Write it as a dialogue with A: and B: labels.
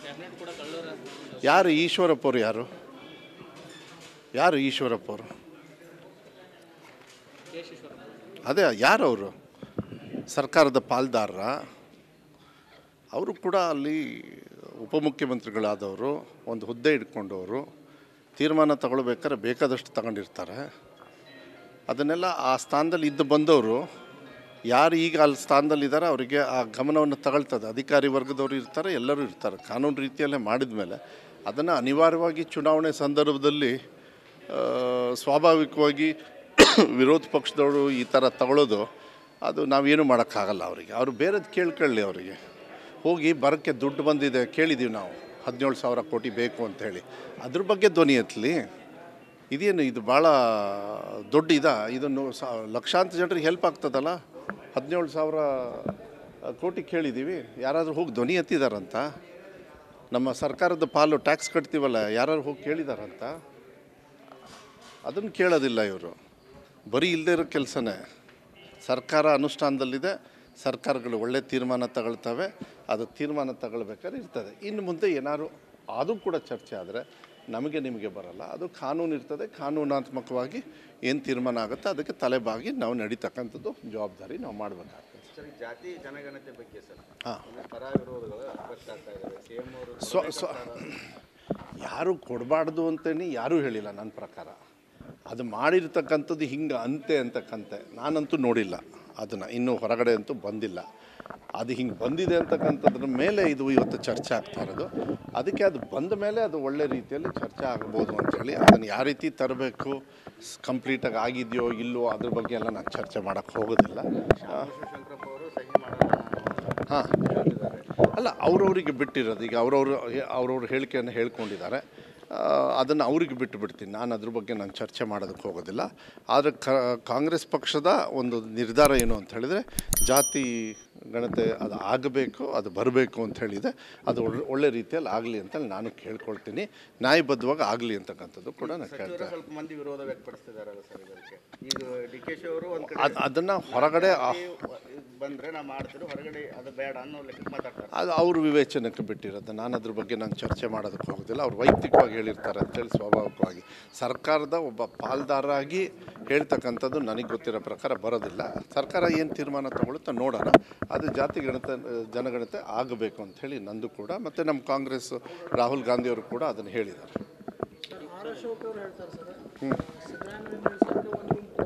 A: cabinet ಕೂಡ ಕಳ್ಳರ
B: ಯಾರು ಈಶ್ವರಪ್ಪ ಅವರು ಯಾರು ಯಾರು ಈಶ್ವರಪ್ಪ ಅವರು
A: ಕೆ ಈಶ್ವರಪ್ಪ
B: ಅದೇ ಯಾರು ಅವರು ಸರ್ಕಾರದ ಪಾಲ್ದಾರರ ಅವರು ಕೂಡ ಅಲ್ಲಿ ಉಪಮುಖ್ಯಮಂತ್ರಿಗಳಾದವರು ಒಂದು ಹುದ್ದೆ ಇಟ್ಕೊಂಡವರು ತೀರ್ಮಾನ ತಗೊಳ್ಬೇಕಾದ್ರೆ ಬೇಕಾದಷ್ಟು ತಗೊಂಡಿರ್ತಾರೆ ಅದನ್ನೆಲ್ಲ ಆ ಸ್ಥಾನದಲ್ಲಿ ಇದ್ದು ಬಂದವರು ಯಾರು ಈಗ ಅಲ್ಲಿ ಸ್ಥಾನದಲ್ಲಿದ್ದಾರೆ ಅವರಿಗೆ ಆ ಗಮನವನ್ನು ತಗೊಳ್ತದೆ ಅಧಿಕಾರಿ ವರ್ಗದವರು ಇರ್ತಾರೆ ಎಲ್ಲರೂ ಇರ್ತಾರೆ ಕಾನೂನು ರೀತಿಯಲ್ಲೇ ಮಾಡಿದ ಮೇಲೆ ಅದನ್ನು ಅನಿವಾರ್ಯವಾಗಿ ಚುನಾವಣೆ ಸಂದರ್ಭದಲ್ಲಿ ಆ, ಸ್ವಾಭಾವಿಕವಾಗಿ ವಿರೋಧ ಪಕ್ಷದವರು ಈ ಥರ ತಗೊಳ್ಳೋದು ಅದು ನಾವೇನು ಮಾಡೋಕ್ಕಾಗಲ್ಲ ಅವರಿಗೆ ಅವರು ಬೇರೆದು ಕೇಳ್ಕೊಳ್ಳಿ ಅವರಿಗೆ ಹೋಗಿ ಬರೋಕ್ಕೆ ದುಡ್ಡು ಬಂದಿದೆ ಕೇಳಿದ್ದೀವಿ ನಾವು ಹದಿನೇಳು ಸಾವಿರ ಕೋಟಿ ಬೇಕು ಅಂತ ಹೇಳಿ ಅದ್ರ ಬಗ್ಗೆ ಧ್ವನಿ ಎತ್ತಲಿ ಇದೇನು ಇದು ಭಾಳ ದೊಡ್ಡ ಇದ ಇದನ್ನು ಸಾ ಲಕ್ಷಾಂತರ ಜನರಿಗೆ ಹೆಲ್ಪ್ ಆಗ್ತದಲ್ಲ ಹದಿನೇಳು ಸಾವಿರ ಕೋಟಿ ಕೇಳಿದ್ದೀವಿ ಯಾರಾದರೂ ಹೋಗಿ ಧ್ವನಿ ಎತ್ತಿದಾರಂತ ನಮ್ಮ ಸರ್ಕಾರದ ಪಾಲು ಟ್ಯಾಕ್ಸ್ ಕಟ್ತೀವಲ್ಲ ಯಾರು ಹೋಗಿ ಕೇಳಿದಾರಂತ ಅದನ್ನು ಕೇಳೋದಿಲ್ಲ ಇವರು ಬರೀ ಇಲ್ಲದೇ ಇರೋ ಕೆಲಸನೇ ಸರ್ಕಾರ ಅನುಷ್ಠಾನದಲ್ಲಿದೆ ಸರ್ಕಾರಗಳು ಒಳ್ಳೆ ತೀರ್ಮಾನ ತಗೊಳ್ತವೆ ಅದು ತೀರ್ಮಾನ ತಗೊಳ್ಬೇಕಾದ್ರೆ ಇರ್ತದೆ ಇನ್ನು ಮುಂದೆ ಏನಾದ್ರು ಅದು ಕೂಡ ಚರ್ಚೆ ಆದರೆ ನಮಗೆ ನಿಮಗೆ ಬರಲ್ಲ ಅದು ಕಾನೂನು ಇರ್ತದೆ ಕಾನೂನಾತ್ಮಕವಾಗಿ ಏನು ತೀರ್ಮಾನ ಆಗುತ್ತೆ ಅದಕ್ಕೆ ತಲೆಬಾಗಿ ನಾವು ನಡೀತಕ್ಕಂಥದ್ದು ಜವಾಬ್ದಾರಿ ನಾವು ಮಾಡಬೇಕಾಗ್ತದೆ
C: ಸರ್ ಈ ಜಾತಿ ಜನಗಣತಿ ಬಗ್ಗೆ ಸರ್
B: ಹಾಂ
C: ಅಂದ್ರೆ ಪರ ವಿರೋಧಗಳು ಅಸ್ಪಷ್ಟ ಆಗ್ತಾ ಇದ್ದಾವೆ ಸಿ ಎಂ ಅವರು
B: ಸ್ವ ಸ್ವ ಯಾರು ಕೊಡಬಾರ್ದು ಅಂತೇಳಿ ಯಾರೂ ಹೇಳಿಲ್ಲ ನನ್ನ ಪ್ರಕಾರ ಅದು ಮಾಡಿರ್ತಕ್ಕಂಥದ್ದು ಹಿಂಗೆ ಅಂತೆ ಅಂತಕ್ಕಂತೆ ನಾನಂತೂ ನೋಡಿಲ್ಲ ಅದನ್ನು ಇನ್ನೂ ಹೊರಗಡೆ ಅಂತೂ ಬಂದಿಲ್ಲ ಅದು ಹಿಂಗೆ ಬಂದಿದೆ ಅಂತಕ್ಕಂಥದ್ರ ಮೇಲೆ ಇದು ಇವತ್ತು ಚರ್ಚೆ ಆಗ್ತಾ ಇರೋದು ಅದಕ್ಕೆ ಅದು ಬಂದ ಮೇಲೆ ಅದು ಒಳ್ಳೆ ರೀತಿಯಲ್ಲಿ ಚರ್ಚೆ ಆಗ್ಬೋದು ಅಂಥೇಳಿ ಅದನ್ನು ಯಾವ ರೀತಿ ತರಬೇಕು ಕಂಪ್ಲೀಟಾಗಿ ಆಗಿದೆಯೋ ಇಲ್ಲವೋ ಅದ್ರ ಬಗ್ಗೆ ಎಲ್ಲ ನಾನು ಚರ್ಚೆ ಮಾಡೋಕ್ಕೆ ಹೋಗೋದಿಲ್ಲ ಆ,
C: ಶಿವಶಂಕರಪ್ಪ ಅವರು ಸಹಿ ಮಾಡೋಣ
B: ಹಾಂ ಅಲ್ಲ ಅವ್ರವ್ರಿಗೆ ಬಿಟ್ಟಿರೋದು ಈಗ ಅವ್ರವ್ರು ಅವ್ರವ್ರ ಹೇಳಿಕೆಯನ್ನು ಹೇಳ್ಕೊಂಡಿದ್ದಾರೆ ಅದನ್ನು ಅವ್ರಿಗೆ ಬಿಟ್ಟು ಬಿಡ್ತೀನಿ ನಾನು ಅದ್ರ ಬಗ್ಗೆ ನಾನು ಚರ್ಚೆ ಮಾಡೋದಕ್ಕೆ ಹೋಗೋದಿಲ್ಲ ಆದರೆ ಕ ಕಾಂಗ್ರೆಸ್ ಪಕ್ಷದ ಒಂದು ನಿರ್ಧಾರ ಏನು ಅಂತ ಹೇಳಿದರೆ ಜಾತಿ ಗಣತೆ ಅದು ಆಗಬೇಕು ಅದು ಬರಬೇಕು ಅಂತ ಹೇಳಿದೆ ಅದು ಒಳ್ಳೆ ಒಳ್ಳೆ ರೀತಿಯಲ್ಲಿ ಆಗಲಿ ಅಂತೇಳಿ ನಾನು ಕೇಳ್ಕೊಳ್ತೀನಿ ನ್ಯಾಯಬದ್ಧವಾಗಿ ಆಗಲಿ ಅಂತಕ್ಕಂಥದ್ದು ಕೂಡ ನಾನು
C: ಸಚಿವರು
B: ಕೇಳ್ತೇನೆ
C: ಸ್ವಲ್ಪ ಮಂದಿ ವಿರೋಧ ವ್ಯಕ್ತಪಡಿಸ್ತಿದಾರಲ್ಲ ಸರ್ ಇದಕ್ಕೆ ಈಗ ಡಿ ಕೆ ಶಿ ಅವರು ಒಂದ್ ಕಡೆ
B: ಅದು ಅದನ್ನು ಹೊರಗಡೆ ಆ-
C: ಜಾತಿ ಬಂದ್ರೆ ನಾವು ಮಾಡ್ತೀವಿ ಹೊರಗಡೆ ಅದು ಬೇಡ ಅನ್ನೋ ಲೆಕ್ಕಕ್ಕೆ ಮಾತಾಡ್ತಾರೆ
B: ಅದು ಅವ್ರ ವಿವೇಚನಕ್ಕೆ ಬಿಟ್ಟಿರೋದು ನಾನು ಅದ್ರ ಬಗ್ಗೆ ನಾನು ಚರ್ಚೆ ಮಾಡೋದಕ್ಕೆ ಹೋಗೋದಿಲ್ಲ ಅವ್ರು ವೈಯಕ್ತಿಕವಾಗಿ ಹೇಳಿರ್ತಾರೆ ಅಂತೇಳಿ ಸ್ವಾಭಾವಿಕವಾಗಿ ಸರ್ಕಾರದ ಒಬ್ಬ ಪಾಲ್ದಾರಾಗಿ ಹೇಳ್ತಕ್ಕಂಥದ್ದು ನನಗೆ ಗೊತ್ತಿರೋ ಪ್ರಕಾರ ಬರೋದಿಲ್ಲ ಸರ್ಕಾರ ಏನು ತೀರ್ಮಾನ ತಗೊಳುತ್ತೋ ನೋಡೋಣ ಅದು ಜಾತಿ ಗಣತೆ ಜನಗಣತೆ ಆಗಬೇಕು ಅಂತ ಹೇಳಿ ನಂದು ಕೂಡ ಮತ್ತು ನಮ್ಮ ಕಾಂಗ್ರೆಸ್ ರಾಹುಲ್ ಗಾಂಧಿಯವರು ಕೂಡ ಅದನ್ನು ಹೇಳಿದ್ದಾರೆ
A: ಆರ್ ಅಶೋಕ್ ಅವರು ಹೇಳ್ತಾರೆ ಸರ್ ಸಿದ್ದರಾಮಯ್ಯ ನಿಲ್ಸಕ್ಕೆ ಒಂದು ಗುಂಪು